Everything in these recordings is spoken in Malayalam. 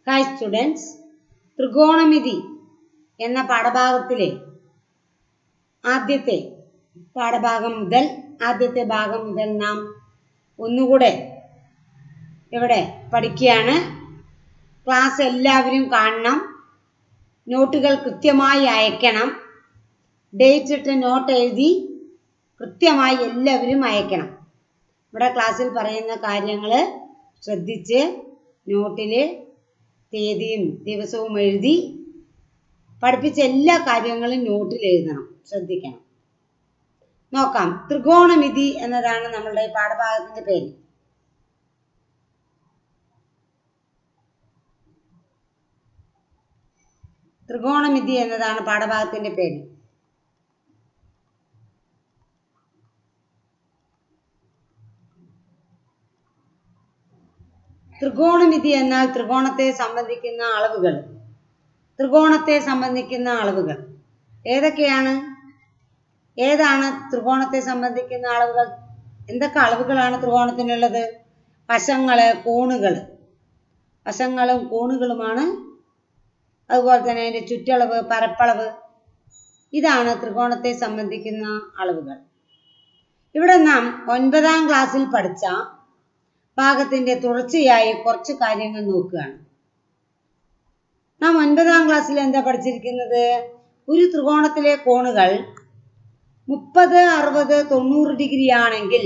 ഹായ് സ്റ്റുഡൻസ് ത്രികോണമിതി എന്ന പാഠഭാഗത്തിലെ ആദ്യത്തെ പാഠഭാഗം മുതൽ ആദ്യത്തെ ഭാഗം മുതൽ നാം ഒന്നുകൂടെ ഇവിടെ പഠിക്കുകയാണ് ക്ലാസ് എല്ലാവരും കാണണം നോട്ടുകൾ കൃത്യമായി അയക്കണം ഡേറ്റ് ഇട്ട് നോട്ട് എഴുതി കൃത്യമായി എല്ലാവരും അയക്കണം ഇവിടെ ക്ലാസ്സിൽ പറയുന്ന കാര്യങ്ങൾ ശ്രദ്ധിച്ച് നോട്ടിൽ തീയതിയും ദിവസവും എഴുതി പഠിപ്പിച്ച എല്ലാ കാര്യങ്ങളും നോട്ടിൽ എഴുതണം ശ്രദ്ധിക്കണം നോക്കാം ത്രികോണമിതി എന്നതാണ് നമ്മളുടെ പാഠഭാഗത്തിന്റെ പേര് ത്രികോണമിതി എന്നതാണ് പാഠഭാഗത്തിന്റെ പേര് ത്രികോണമിതി എന്നാൽ ത്രികോണത്തെ സംബന്ധിക്കുന്ന അളവുകൾ ത്രികോണത്തെ സംബന്ധിക്കുന്ന അളവുകൾ ഏതൊക്കെയാണ് ഏതാണ് ത്രികോണത്തെ സംബന്ധിക്കുന്ന അളവുകൾ എന്തൊക്കെ അളവുകളാണ് ത്രികോണത്തിനുള്ളത് വശങ്ങള് കോണുകൾ വശങ്ങളും കോണുകളുമാണ് അതുപോലെ തന്നെ അതിൻ്റെ ചുറ്റളവ് പരപ്പളവ് ഇതാണ് ത്രികോണത്തെ സംബന്ധിക്കുന്ന അളവുകൾ ഇവിടെ നാം ഒൻപതാം ക്ലാസ്സിൽ പഠിച്ച ഭാഗത്തിന്റെ തുടർച്ചയായി കുറച്ച് കാര്യങ്ങൾ നോക്കുകയാണ് നാം ഒൻപതാം ക്ലാസ്സിൽ എന്താ പഠിച്ചിരിക്കുന്നത് ഒരു ത്രികോണത്തിലെ കോണുകൾ മുപ്പത് അറുപത് തൊണ്ണൂറ് ഡിഗ്രി ആണെങ്കിൽ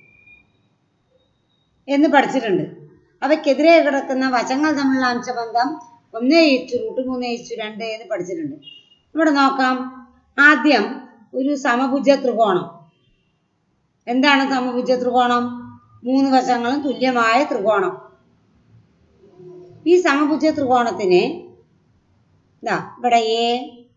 എന്ന് പഠിച്ചിട്ടുണ്ട് അവയ്ക്കെതിരെ കിടക്കുന്ന വശങ്ങൾ തമ്മിലുള്ള അംശബന്ധം ഒന്ന് ഇച്ചു റൂട്ട് മൂന്ന് ഇച്ചു രണ്ട് എന്ന് പഠിച്ചിട്ടുണ്ട് ഇവിടെ നോക്കാം ആദ്യം ഒരു സമഭുജ ത്രികോണം എന്താണ് സമഭുജ ത്രികോണം മൂന്ന് വശങ്ങളും തുല്യമായ ത്രികോണം ഈ സമഭുജ ത്രികോണത്തിന് ഇതാ ഇവിടെ എ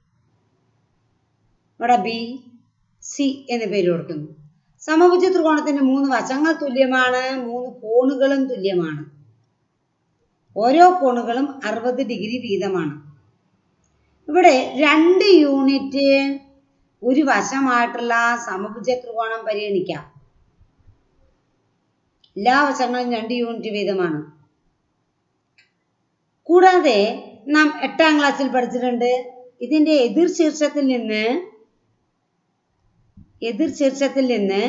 ഇവിടെ ബി സി എന്ന് പേര് കൊടുക്കുന്നു സമഭുജ ത്രികോണത്തിന്റെ മൂന്ന് വശങ്ങൾ തുല്യമാണ് മൂന്ന് കോണുകളും തുല്യമാണ് ഓരോ കോണുകളും അറുപത് ഡിഗ്രി വീതമാണ് ഇവിടെ രണ്ട് യൂണിറ്റ് ഒരു വശമായിട്ടുള്ള സമഭുജ ത്രികോണം പരിഗണിക്കാം എല്ലാ വശങ്ങളും രണ്ട് യൂണിറ്റ് വീതമാണ് കൂടാതെ നാം എട്ടാം ക്ലാസ്സിൽ പഠിച്ചിട്ടുണ്ട് ഇതിന്റെ എതിർ ശീർഷത്തിൽ നിന്ന് എതിർ ശീർഷത്തിൽ നിന്ന്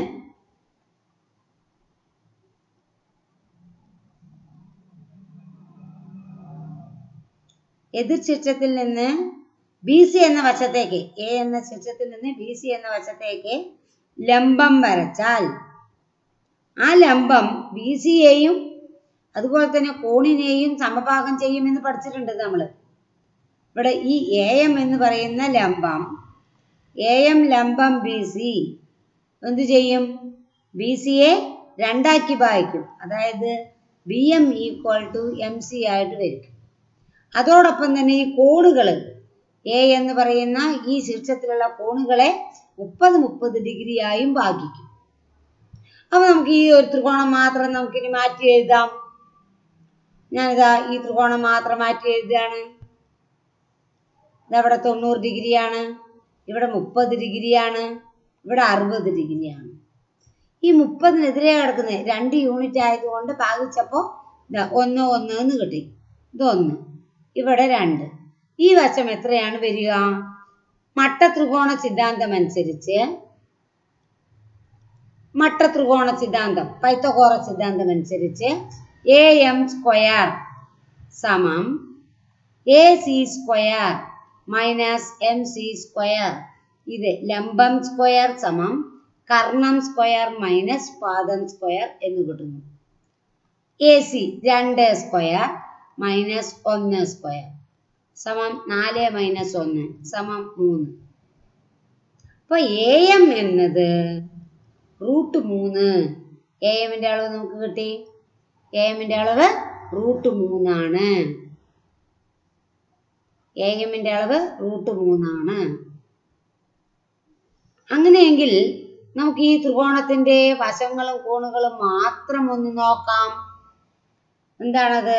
എതിർ ശീർഷത്തിൽ നിന്ന് ബി സി എന്ന വശത്തേക്ക് എ എന്ന ശീർഷത്തിൽ നിന്ന് ബി സി എന്ന വശത്തേക്ക് ലംബം വരച്ചാൽ ആ ലംബം ബി സിയെയും അതുപോലെ തന്നെ കോണിനെയും സമഭാഗം ചെയ്യുമെന്ന് പഠിച്ചിട്ടുണ്ട് നമ്മൾ ഇവിടെ ഈ എ എം എന്ന് പറയുന്ന ലംബം എ എം ലംബം ബി സി എന്തു ചെയ്യും ബി സിയെ രണ്ടാക്കി ഭാഗിക്കും അതായത് B M equal to M C ആയിട്ട് വരും അതോടൊപ്പം തന്നെ ഈ കോണുകൾ എ എന്ന് പറയുന്ന ഈ ശീർഷത്തിലുള്ള കോണുകളെ മുപ്പത് മുപ്പത് ഡിഗ്രി ആയും ഭാഗിക്കും അപ്പൊ നമുക്ക് ഈ ഒരു ത്രികോണം മാത്രം നമുക്കിനി മാറ്റി എഴുതാം ഞാനിതാ ഈ ത്രികോണം മാത്രം മാറ്റി എഴുതുകയാണ് ഇതവിടെ തൊണ്ണൂറ് ഡിഗ്രിയാണ് ഇവിടെ മുപ്പത് ഡിഗ്രിയാണ് ഇവിടെ അറുപത് ഡിഗ്രിയാണ് ഈ മുപ്പതിനെതിരെ കിടക്കുന്നത് രണ്ട് യൂണിറ്റ് ആയതുകൊണ്ട് ഭാഗിച്ചപ്പോൾ ഇതാ ഒന്ന് ഒന്ന് എന്ന് കിട്ടി ഇതൊന്ന് ഇവിടെ രണ്ട് ഈ വശം എത്രയാണ് വരിക മട്ട ത്രികോണ സിദ്ധാന്തം അനുസരിച്ച് മട്ട ത്രികോണ സിദ്ധാന്തം പൈത്തഗോറ സിദ്ധാന്തം അനുസരിച്ച് എ എം സ്ക്വയർ സമം A C square minus M C square ഇത് ലംബം സ്ക്വയർ സമം കർണം സ്ക്വയർ മൈനസ് പാദം സ്ക്വയർ എന്ന് കിട്ടുന്നു എ സി രണ്ട് സ്ക്വയർ മൈനസ് ഒന്ന് സ്ക്വയർ സമം നാല് മൈനസ് ഒന്ന് സമം മൂന്ന് അപ്പൊ എ എം എന്നത് റൂട്ട് മൂന്ന് എ എമ്മിന്റെ അളവ് നമുക്ക് കിട്ടി എ എമ്മിന്റെ അളവ് റൂട്ട് മൂന്നാണ് എ എമ്മിന്റെ അളവ് റൂട്ട് മൂന്നാണ് അങ്ങനെയെങ്കിൽ നമുക്ക് ഈ ത്രികോണത്തിന്റെ വശങ്ങളും കോണുകളും മാത്രം ഒന്ന് നോക്കാം എന്താണത്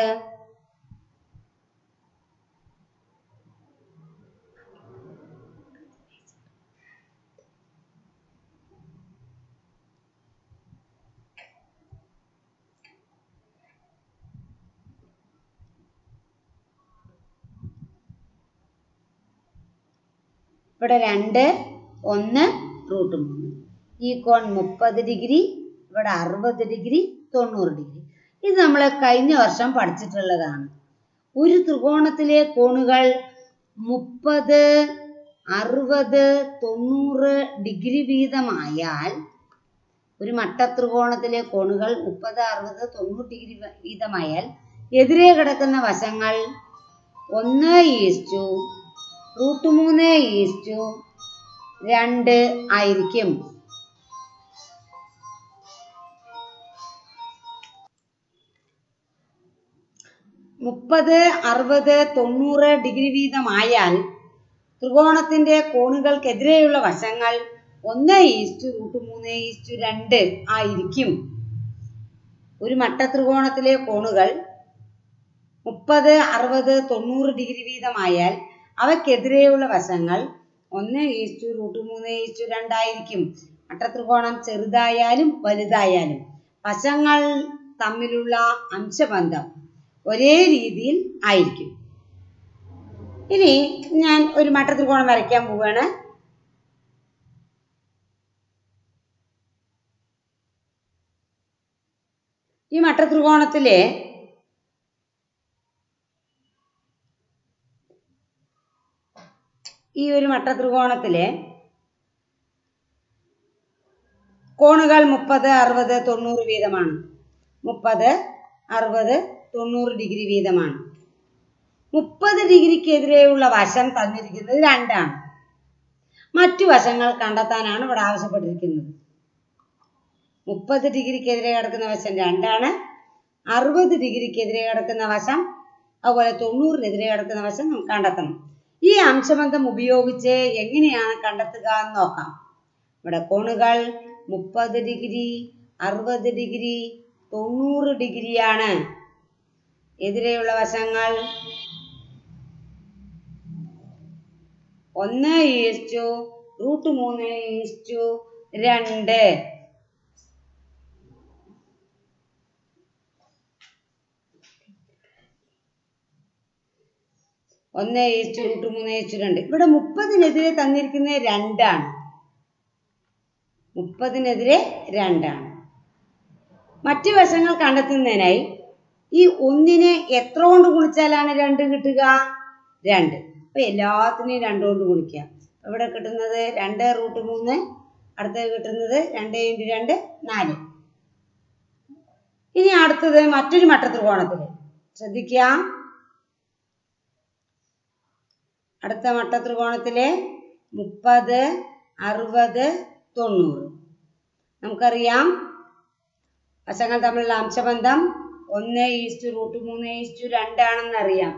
ഇവിടെ രണ്ട് ഒന്ന് റൂട്ട് മൂന്ന് ഈ കോൺ മുപ്പത് ഡിഗ്രി ഇവിടെ അറുപത് ഡിഗ്രി തൊണ്ണൂറ് ഡിഗ്രി ഇത് നമ്മൾ കഴിഞ്ഞ വർഷം പഠിച്ചിട്ടുള്ളതാണ് ഒരു ത്രികോണത്തിലെ കോണുകൾ മുപ്പത് അറുപത് തൊണ്ണൂറ് ഡിഗ്രി വീതമായാൽ ഒരു മട്ടത്രികോണത്തിലെ കോണുകൾ മുപ്പത് അറുപത് തൊണ്ണൂറ് ഡിഗ്രി വീതമായാൽ എതിരെ കിടക്കുന്ന വശങ്ങൾ ഒന്ന് ഈസ്റ്റു റൂട്ട് മൂന്ന് ഈസ്റ്റു രണ്ട് ആയിരിക്കും മുപ്പത് അറുപത് തൊണ്ണൂറ് ഡിഗ്രി വീതമായാൽ ത്രികോണത്തിന്റെ കോണുകൾക്കെതിരെയുള്ള വശങ്ങൾ ഒന്ന് ഈസ്റ്റു റൂട്ട് മൂന്ന് ഈസ്റ്റു രണ്ട് ആയിരിക്കും ഒരു മട്ടത്രികോണത്തിലെ കോണുകൾ മുപ്പത് അറുപത് തൊണ്ണൂറ് ഡിഗ്രി വീതമായാൽ അവയ്ക്കെതിരെയുള്ള വശങ്ങൾ ഒന്ന് ഈസ്റ്റു റൂട്ട് മൂന്ന് ഈസ്റ്റു രണ്ടായിരിക്കും മട്ടത്രികോണം ചെറുതായാലും വലുതായാലും വശങ്ങൾ തമ്മിലുള്ള അംശബന്ധം ഒരേ രീതിയിൽ ആയിരിക്കും ഇനി ഞാൻ ഒരു മട്ടത്രികോണം വരയ്ക്കാൻ പോവുകയാണ് ഈ മട്ടത്രികോണത്തിലെ ഈ ഒരു മട്ടത്രികോണത്തിലെ കോണുകൾ മുപ്പത് അറുപത് തൊണ്ണൂറ് വീതമാണ് മുപ്പത് അറുപത് തൊണ്ണൂറ് ഡിഗ്രി വീതമാണ് മുപ്പത് ഡിഗ്രിക്കെതിരെയുള്ള വശം തന്നിരിക്കുന്നത് രണ്ടാണ് മറ്റു വശങ്ങൾ കണ്ടെത്താനാണ് ഇവിടെ ആവശ്യപ്പെട്ടിരിക്കുന്നത് മുപ്പത് ഡിഗ്രിക്കെതിരെ കിടക്കുന്ന വശം രണ്ടാണ് അറുപത് ഡിഗ്രിക്കെതിരെ കിടക്കുന്ന വശം അതുപോലെ തൊണ്ണൂറിനെതിരെ കിടക്കുന്ന വശം നമുക്ക് കണ്ടെത്തണം ഈ അംശബന്ധം ഉപയോഗിച്ച് എങ്ങനെയാണ് കണ്ടെത്തുക എന്ന് നോക്കാം ഇവിടെ കോണുകൾ മുപ്പത് ഡിഗ്രി അറുപത് ഡിഗ്രി തൊണ്ണൂറ് ഡിഗ്രിയാണ് എതിരെയുള്ള വശങ്ങൾ ഒന്ന് ഈസ്റ്റു റൂട്ട് മൂന്ന് ഈസ്റ്റു രണ്ട് ഒന്ന് ഈസ്റ്റു റൂട്ട് മൂന്ന് ഈസ്റ്റു രണ്ട് ഇവിടെ മുപ്പതിനെതിരെ തന്നിരിക്കുന്നത് രണ്ടാണ് മുപ്പതിനെതിരെ രണ്ടാണ് മറ്റു വശങ്ങൾ കണ്ടെത്തുന്നതിനായി ഈ ഒന്നിനെ എത്ര കൊണ്ട് ഗുണിച്ചാലാണ് രണ്ട് കിട്ടുക രണ്ട് അപ്പൊ എല്ലാത്തിനെയും രണ്ട് കൊണ്ട് ഗുണിക്കുക ഇവിടെ കിട്ടുന്നത് രണ്ട് റൂട്ട് മൂന്ന് അടുത്തത് കിട്ടുന്നത് രണ്ട് ഇൻറ്റു രണ്ട് നാല് ഇനി അടുത്തത് മറ്റൊരു മട്ടത്രികോണത്തില് ശ്രദ്ധിക്കുക അടുത്ത മട്ടത്രികോണത്തിലെ മുപ്പത് അറുപത് തൊണ്ണൂറ് നമുക്കറിയാം വശങ്ങൾ തമ്മിലുള്ള അംശബന്ധം ഒന്ന് ഈസ്റ്റു റൂട്ട് മൂന്ന് ഈസ്റ്റു രണ്ടാണെന്ന് അറിയാം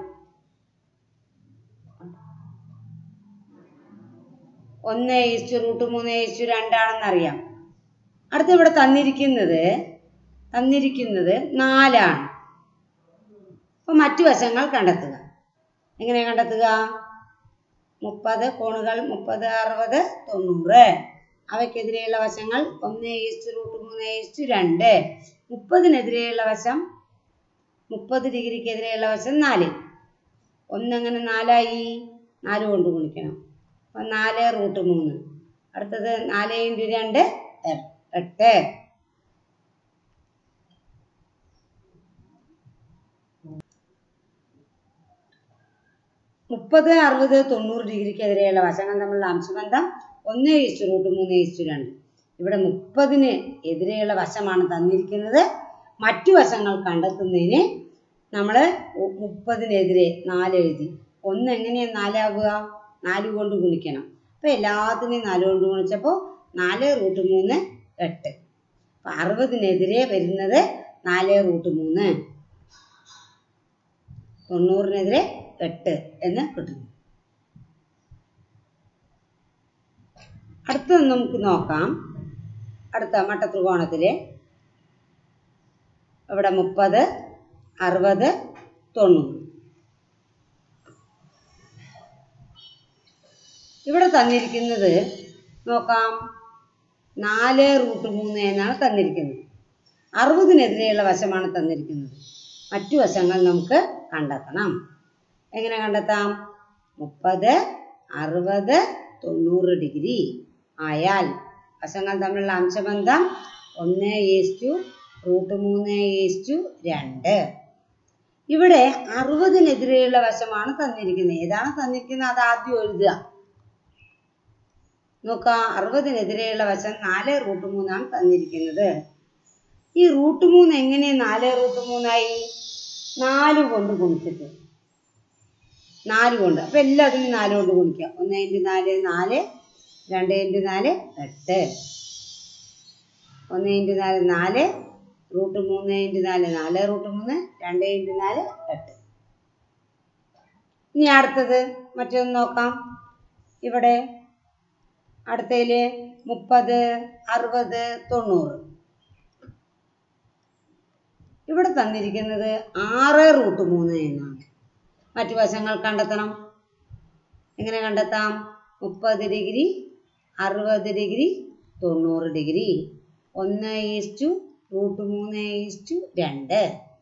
ഒന്ന് ഈസ്റ്റു റൂട്ട് മൂന്ന് ഈസ്റ്റു രണ്ടാണെന്ന് അറിയാം അടുത്ത ഇവിടെ തന്നിരിക്കുന്നത് തന്നിരിക്കുന്നത് നാലാണ് അപ്പൊ മറ്റു വശങ്ങൾ കണ്ടെത്തുക എങ്ങനെ കണ്ടെത്തുക മുപ്പത് കോണുകൾ മുപ്പത് അറുപത് തൊണ്ണൂറ് അവയ്ക്കെതിരെയുള്ള വശങ്ങൾ ഒന്ന് ഈസ്റ്റ് റൂട്ട് മൂന്ന് ഈസ്റ്റ് രണ്ട് മുപ്പതിനെതിരെയുള്ള വശം മുപ്പത് ഡിഗ്രിക്കെതിരെയുള്ള വശം നാല് ഒന്നെങ്ങനെ നാലായി നാല് കൊണ്ട് ഗുണിക്കണം അപ്പം നാല് റൂട്ട് മൂന്ന് അടുത്തത് നാല് ഇൻറ്റു രണ്ട് എ- എട്ട് മുപ്പത് അറുപത് തൊണ്ണൂറ് ഡിഗ്രിക്കെതിരെയുള്ള വശങ്ങൾ തമ്മിലുള്ള അംശബന്ധം ഒന്ന് ഈസ്റ്റു റൂട്ട് മൂന്ന് ഈസ്റ്റു രണ്ട് ഇവിടെ മുപ്പതിന് എതിരെയുള്ള വശമാണ് തന്നിരിക്കുന്നത് മറ്റു വശങ്ങൾ കണ്ടെത്തുന്നതിന് നമ്മൾ മുപ്പതിനെതിരെ നാല് എഴുതി ഒന്ന് എങ്ങനെയാണ് നാലാകുക നാല് കൊണ്ട് ഗുണിക്കണം അപ്പൊ എല്ലാത്തിനെയും നാല് കൊണ്ട് ഗുണിച്ചപ്പോൾ നാല് റൂട്ട് മൂന്ന് എട്ട് അപ്പൊ അറുപതിനെതിരെ വരുന്നത് നാല് റൂട്ട് മൂന്ന് തൊണ്ണൂറിനെതിരെ എട്ട് എന്ന് കിട്ടുന്നു അടുത്തത് നമുക്ക് നോക്കാം അടുത്ത മട്ടത്രികോണത്തിലെ ഇവിടെ മുപ്പത് അറുപത് തൊണ്ണൂറ് ഇവിടെ തന്നിരിക്കുന്നത് നോക്കാം നാല് റൂട്ട് മൂന്ന് എന്നാണ് തന്നിരിക്കുന്നത് അറുപതിനെതിരെയുള്ള വശമാണ് തന്നിരിക്കുന്നത് മറ്റു വശങ്ങൾ നമുക്ക് കണ്ടെത്തണം എങ്ങനെ കണ്ടെത്താം മുപ്പത് അറുപത് തൊണ്ണൂറ് ഡിഗ്രി ആയാൽ വശങ്ങൾ തമ്മിലുള്ള അംശബന്ധം ഒന്ന് ഈസ്റ്റു റൂട്ട് മൂന്ന് ഈസ്റ്റു രണ്ട് ഇവിടെ അറുപതിനെതിരെയുള്ള വശമാണ് തന്നിരിക്കുന്നത് ഏതാണ് തന്നിരിക്കുന്നത് അത് ആദ്യം എഴുതുക നോക്കാം അറുപതിനെതിരെയുള്ള വശം നാല് റൂട്ട് മൂന്നാണ് തന്നിരിക്കുന്നത് ഈ റൂട്ട് മൂന്ന് എങ്ങനെ നാല് റൂട്ട് മൂന്നായി നാല് കൊണ്ട് ഗുണിച്ചിട്ട് നാല് കൊണ്ട് അപ്പൊ എല്ലാത്തിനും നാല് കൊണ്ട് ഗുണിക്കാം ഒന്ന് ഇൻറ്റു നാല് നാല് രണ്ട് ഇൻറ്റു നാല് എട്ട് ഒന്ന് ഇൻറ്റു നാല് നാല് റൂട്ട് മൂന്ന് ഇൻറ്റു നാല് നാല് റൂട്ട് മൂന്ന് രണ്ട് ഇൻറ്റു നാല് എട്ട് ഇനി അടുത്തത് മറ്റൊന്ന് നോക്കാം ഇവിടെ അടുത്തതില് മുപ്പത് അറുപത് തൊണ്ണൂറ് ഇവിടെ തന്നിരിക്കുന്നത് ആറ് റൂട്ട് മൂന്ന് എന്നാണ് മറ്റു വശങ്ങൾ കണ്ടെത്തണം എങ്ങനെ കണ്ടെത്താം മുപ്പത് ഡിഗ്രി അറുപത് ഡിഗ്രി തൊണ്ണൂറ് ഡിഗ്രി ഒന്ന് ഈസ്റ്റു റൂട്ട് മൂന്ന് ഈസ്റ്റു രണ്ട്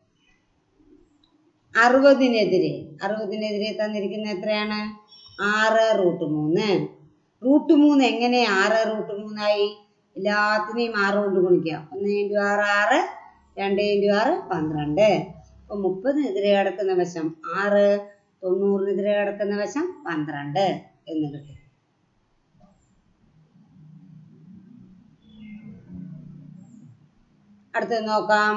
അറുപതിനെതിരെ അറുപതിനെതിരെ തന്നിരിക്കുന്ന എത്രയാണ് ആറ് റൂട്ട് മൂന്ന് റൂട്ട് മൂന്ന് എങ്ങനെ ആറ് റൂട്ട് മൂന്നായി എല്ലാത്തിനെയും ആറ് കൊണ്ട് ഗുണിക്കാം ഒന്ന് ഇൻറ്റു ആറ് ആറ് രണ്ട് ഇൻറ്റു ആറ് പന്ത്രണ്ട് അപ്പൊ മുപ്പതിനെതിരെ കിടക്കുന്ന വശം ആറ് തൊണ്ണൂറിനെതിരെ കിടക്കുന്ന വശം പന്ത്രണ്ട് എന്ന് കിട്ടി അടുത്തത് നോക്കാം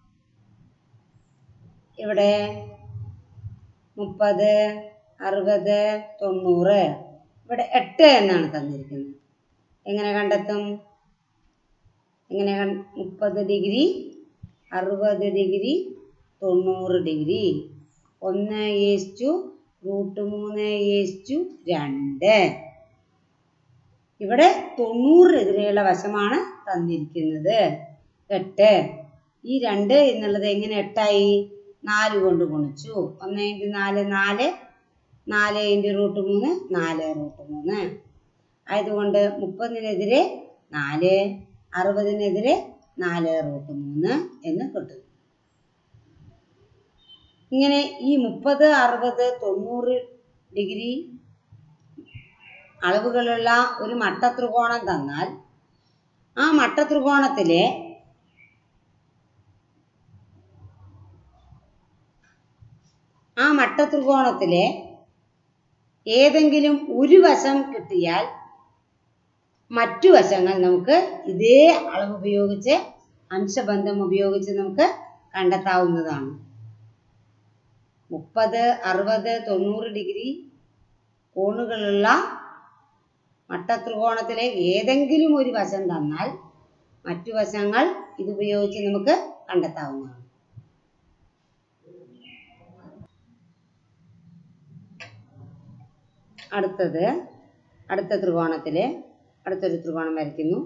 ഇവിടെ മുപ്പത് അറുപത് തൊണ്ണൂറ് ഇവിടെ എട്ട് എന്നാണ് തന്നിരിക്കുന്നത് എങ്ങനെ കണ്ടെത്തും എങ്ങനെ കൺ- മുപ്പത് ഡിഗ്രി അറുപത് ഡിഗ്രി തൊണ്ണൂറ് ഡിഗ്രി ഒന്ന് ഈസ്റ്റു റൂട്ട് മൂന്ന് ഈസ്റ്റു രണ്ട് ഇവിടെ തൊണ്ണൂറിനെതിരെയുള്ള വശമാണ് തന്നിരിക്കുന്നത് എട്ട് ഈ രണ്ട് എന്നുള്ളത് എങ്ങനെ എട്ടായി നാല് കൊണ്ട് ഗുണിച്ചു ഒന്ന് ഇൻറ്റു നാല് നാല് നാല് ഇൻറ്റു റൂട്ട് മൂന്ന് നാല് റൂട്ട് മൂന്ന് ആയതുകൊണ്ട് മുപ്പതിനെതിരെ നാല് അറുപതിനെതിരെ നാല് റൂട്ട് മൂന്ന് എന്ന് കിട്ടും ഇങ്ങനെ ഈ മുപ്പത് അറുപത് തൊണ്ണൂറ് ഡിഗ്രി അളവുകളുള്ള ഒരു മട്ടത്രികോണം തന്നാൽ ആ മട്ടത്രികോണത്തിലെ ആ മട്ടത്രികോണത്തിലെ ഏതെങ്കിലും ഒരു വശം കിട്ടിയാൽ മറ്റു വശങ്ങൾ നമുക്ക് ഇതേ അളവ് ഉപയോഗിച്ച് അംശബന്ധം ഉപയോഗിച്ച് നമുക്ക് കണ്ടെത്താവുന്നതാണ് മുപ്പത് അറുപത് തൊണ്ണൂറ് ഡിഗ്രി കോണുകളുള്ള മട്ടത്രികോണത്തിലെ ഏതെങ്കിലും ഒരു വശം തന്നാൽ മറ്റു വശങ്ങൾ ഇതുപയോഗിച്ച് നമുക്ക് കണ്ടെത്താവുന്നതാണ് അടുത്തത് അടുത്ത ത്രികോണത്തില് അടുത്തൊരു ത്രികോണം വരയ്ക്കുന്നു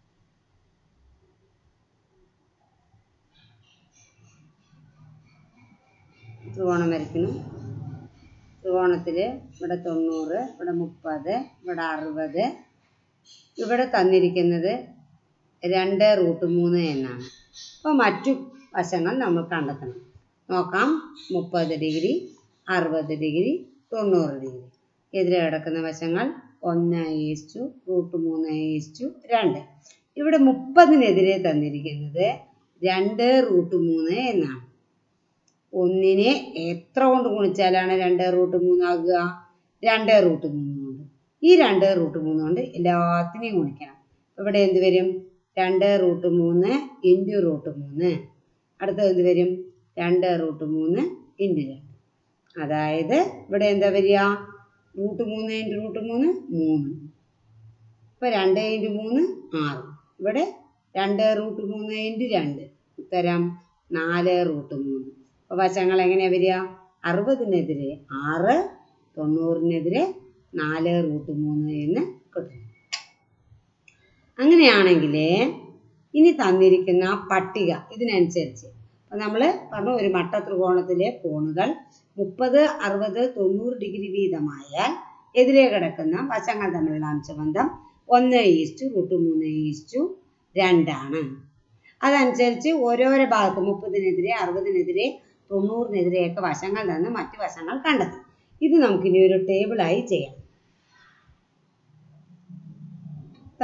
ത്രികോണം വരയ്ക്കുന്നു ത്രികോണത്തിൽ ഇവിടെ തൊണ്ണൂറ് ഇവിടെ മുപ്പത് ഇവിടെ അറുപത് ഇവിടെ തന്നിരിക്കുന്നത് രണ്ട് റൂട്ട് മൂന്ന് എന്നാണ് അപ്പോൾ മറ്റു വശങ്ങൾ നമ്മൾ കണ്ടെത്തണം നോക്കാം മുപ്പത് ഡിഗ്രി അറുപത് ഡിഗ്രി തൊണ്ണൂറ് ഡിഗ്രി എതിരെ കിടക്കുന്ന വശങ്ങൾ ഒന്ന് ഈസ്റ്റു റൂട്ട് മൂന്ന് ഈസ്റ്റു രണ്ട് ഇവിടെ മുപ്പതിനെതിരെ തന്നിരിക്കുന്നത് രണ്ട് റൂട്ട് മൂന്ന് എന്നാണ് ഒന്നിനെ എത്ര കൊണ്ട് ഗുണിച്ചാലാണ് രണ്ട് റൂട്ട് മൂന്നാകുക രണ്ട് റൂട്ട് മൂന്ന് കൊണ്ട് ഈ രണ്ട് റൂട്ട് മൂന്ന് കൊണ്ട് എല്ലാത്തിനെയും ഗുണിക്കണം ഇവിടെ എന്ത് വരും രണ്ട് റൂട്ട് മൂന്ന് ഇൻറ്റു റൂട്ട് മൂന്ന് അടുത്തത് എന്ത് വരും രണ്ട് റൂട്ട് മൂന്ന് ഇൻറ്റു രണ്ട് അതായത് ഇവിടെ എന്താ വരിക റൂട്ട് മൂന്ന് ഇൻറ്റു റൂട്ട് മൂന്ന് മൂന്ന് ഇപ്പൊ രണ്ട് ഇൻറ്റു മൂന്ന് ആറ് ഇവിടെ രണ്ട് റൂട്ട് മൂന്ന് ഇൻറ്റു രണ്ട് ഉത്തരം നാല് റൂട്ട് മൂന്ന് അപ്പോൾ വശങ്ങൾ എങ്ങനെയാ വരിക അറുപതിനെതിരെ ആറ് തൊണ്ണൂറിനെതിരെ നാല് റൂട്ട് മൂന്ന് എന്ന് കിട്ടും അങ്ങനെയാണെങ്കിൽ ഇനി തന്നിരിക്കുന്ന പട്ടിക ഇതിനനുസരിച്ച് അപ്പം നമ്മൾ പറഞ്ഞു ഒരു മട്ടത്രികോണത്തിലെ കോണുകൾ മുപ്പത് അറുപത് തൊണ്ണൂറ് ഡിഗ്രി വീതമായാൽ എതിരെ കിടക്കുന്ന വശങ്ങൾ തമ്മിലുള്ള അംശബന്ധം ഒന്ന് ഈസ്റ്റു റൂട്ട് മൂന്ന് ഈസ്റ്റു രണ്ടാണ് അതനുസരിച്ച് ഓരോരോ ഭാഗത്ത് മുപ്പതിനെതിരെ അറുപതിനെതിരെ തൊണ്ണൂറിനെതിരെയൊക്കെ വശങ്ങൾ തന്ന് മറ്റു വശങ്ങൾ കണ്ടെത്തും ഇത് നമുക്കിനി ഒരു ടേബിളായി ചെയ്യാം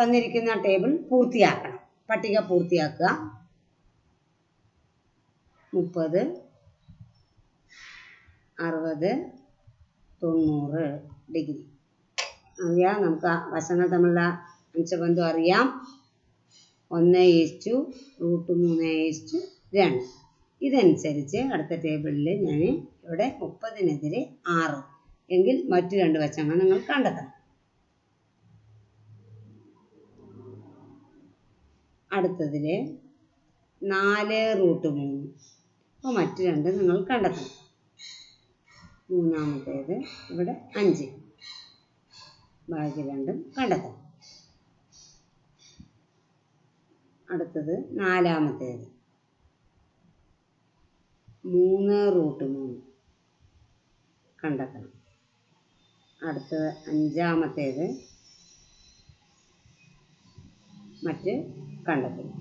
തന്നിരിക്കുന്ന ടേബിൾ പൂർത്തിയാക്കണം പട്ടിക പൂർത്തിയാക്കുക മുപ്പത് അറുപത് തൊണ്ണൂറ് ഡിഗ്രി അറിയാം നമുക്ക് ആ വശങ്ങൾ തമ്മിലുള്ള അംശബന്ധം അറിയാം ഒന്ന് ഈസ്റ്റു റൂട്ട് മൂന്ന് ഈസ്റ്റു രണ്ട് ഇതനുസരിച്ച് അടുത്ത ടേബിളിൽ ഞാൻ ഇവിടെ മുപ്പതിനെതിരെ ആറ് എങ്കിൽ മറ്റു രണ്ട് വശങ്ങൾ നിങ്ങൾ കണ്ടെത്തണം അടുത്തതിൽ നാല് റൂട്ട് മൂന്ന് അപ്പോൾ മറ്റു രണ്ട് നിങ്ങൾ കണ്ടെത്തണം മൂന്നാമത്തേത് ഇവിടെ അഞ്ച് ബാക്കി രണ്ടും കണ്ടെത്തണം അടുത്തത് നാലാമത്തേത് മൂന്ന് റൂട്ട് മൂന്ന് കണ്ടെത്തണം അടുത്തത് അഞ്ചാമത്തേത് മറ്റ് കണ്ടെത്തണം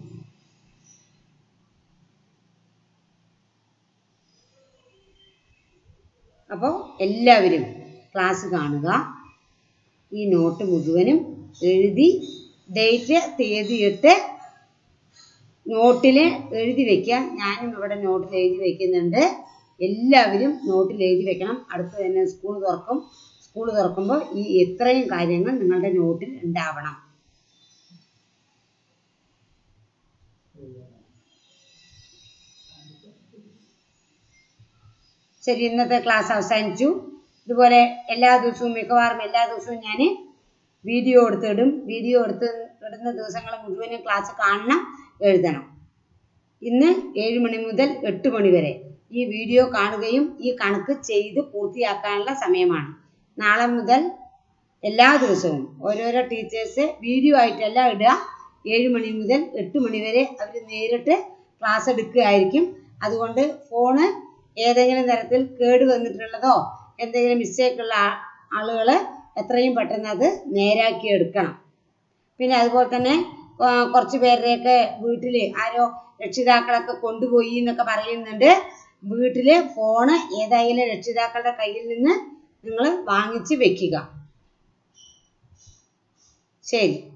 അപ്പോൾ എല്ലാവരും ക്ലാസ് കാണുക ഈ നോട്ട് മുഴുവനും എഴുതി ഡേറ്റ് തീയതിയിട്ട് നോട്ടിൽ എഴുതി വെക്കാം ഞാനും ഇവിടെ നോട്ടിൽ എഴുതി വെക്കുന്നുണ്ട് എല്ലാവരും നോട്ടിൽ എഴുതി വെക്കണം അടുത്ത് തന്നെ സ്കൂൾ തുറക്കും സ്കൂൾ തുറക്കുമ്പോൾ ഈ ഇത്രയും കാര്യങ്ങൾ നിങ്ങളുടെ നോട്ടിൽ ഉണ്ടാവണം ശരി ഇന്നത്തെ ക്ലാസ് അവസാനിച്ചു ഇതുപോലെ എല്ലാ ദിവസവും മിക്കവാറും എല്ലാ ദിവസവും ഞാൻ വീഡിയോ എടുത്തിടും വീഡിയോ എടുത്ത് ഇടുന്ന ദിവസങ്ങൾ മുഴുവനും ക്ലാസ് കാണണം എഴുതണം ഇന്ന് ഏഴ് മണി മുതൽ എട്ട് മണി വരെ ഈ വീഡിയോ കാണുകയും ഈ കണക്ക് ചെയ്ത് പൂർത്തിയാക്കാനുള്ള സമയമാണ് നാളെ മുതൽ എല്ലാ ദിവസവും ഓരോരോ ടീച്ചേഴ്സ് വീഡിയോ ആയിട്ടല്ല ഇടുക ഏഴ് മണി മുതൽ എട്ട് മണി വരെ അവർ നേരിട്ട് ക്ലാസ് എടുക്കുകയായിരിക്കും അതുകൊണ്ട് ഫോണ് ഏതെങ്കിലും തരത്തിൽ കേട് വന്നിട്ടുള്ളതോ എന്തെങ്കിലും മിസ്റ്റേക്ക് ഉള്ള ആളുകൾ എത്രയും പെട്ടെന്ന് അത് നേരാക്കി എടുക്കണം പിന്നെ അതുപോലെ തന്നെ ആ, കുറച്ച് പേരുടെയൊക്കെ വീട്ടിൽ ആരോ രക്ഷിതാക്കളൊക്കെ കൊണ്ടുപോയി എന്നൊക്കെ പറയുന്നുണ്ട് വീട്ടിൽ ഫോണ് ഏതായാലും രക്ഷിതാക്കളുടെ കയ്യിൽ നിന്ന് നിങ്ങൾ വാങ്ങിച്ച് വെക്കുക ശരി